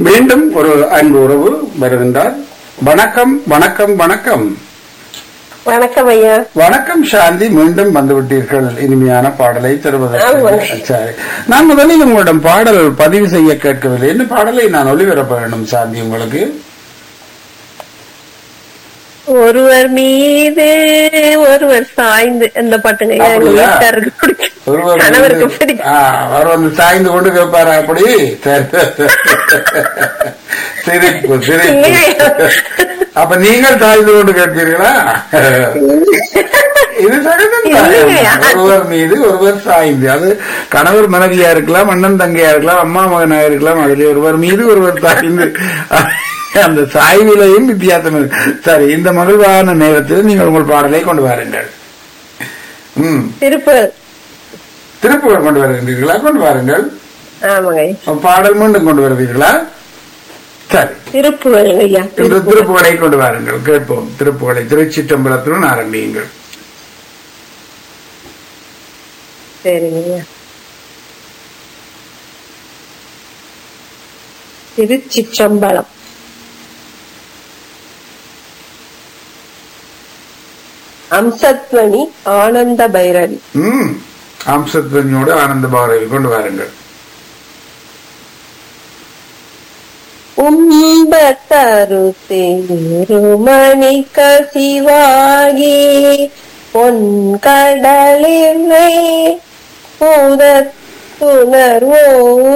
மீண்டும் ஒரு அன்பு உறவு வருகின்றார் வணக்கம் வணக்கம் வணக்கம் வணக்கம் ஐயா வணக்கம் சாந்தி மீண்டும் வந்துவிட்டீர்கள் இனிமையான பாடலை தருவதற்கு ஆமாம். சரி நான் முதலில் உங்களிடம் பாடல் பதிவு செய்ய கேட்கவில்லை என்ன பாடலை நான் ஒளிபரப்ப வேண்டும் சாந்தி உங்களுக்கு ஒருவர் மீது ஒருவர் சாய்ந்து இந்த பாட்டுங்க ஐயா எங்க அப்படியா? வீட்டுக்காரருக்கு பிடிக்கும் ஒருவர் கணவருக்கு வந்து- பிடிக்கும் ஆ, அவர் வந்து சாய்ந்து கொண்டு கேட்பாரா அப்படி சரி. சிரிப்பு சிரிப்பு இல்லையா? அப்ப நீங்கள் சாய்ந்து கொண்டு கேட்பீர்களா இது சகஜம் இல்லையா? ஒருவர் மீது ஒருவர் சாய்ந்து அது கணவர் மனைவியா இருக்கலாம் அண்ணன் தங்கையா இருக்கலாம் அம்மா மகனா இருக்கலாம் அதில் ஒருவர் மீது ஒருவர் சாய்ந்து அந்த சாய்விலையும் வித்தியாசம் இருக்கு சரி இந்த மகிழ்வான நேரத்தில் நீங்கள் உங்கள் பாடலை கொண்டு வாருங்கள் ம் திருப்பு திருப்புகழ் கொண்டு வருகின்றீர்களா கொண்டு வாருங்கள் ஆமாங்க ஐயா பாடல் மீண்டும் கொண்டு வருவீர்களா சரி திருப்புகள் ஐயா இந்த திருப்புகழை கொண்டு வாருங்கள் கேட்போம் திருப்புகழை திருச்சிற்றம்பலத்துடன் ஆரம்பியுங்கள் சரிங்க ஐயா திருச்சிற்றம்பலம் அம்சத்வனி ஆனந்த பைரவி ம் அம்சத்வனியோடு ஆனந்த பாரதி கொண்டு வாருங்கள் உம்பத்தரு தேருமணி கசிவாகி பொன் கடலில் புதத்துணர்வோ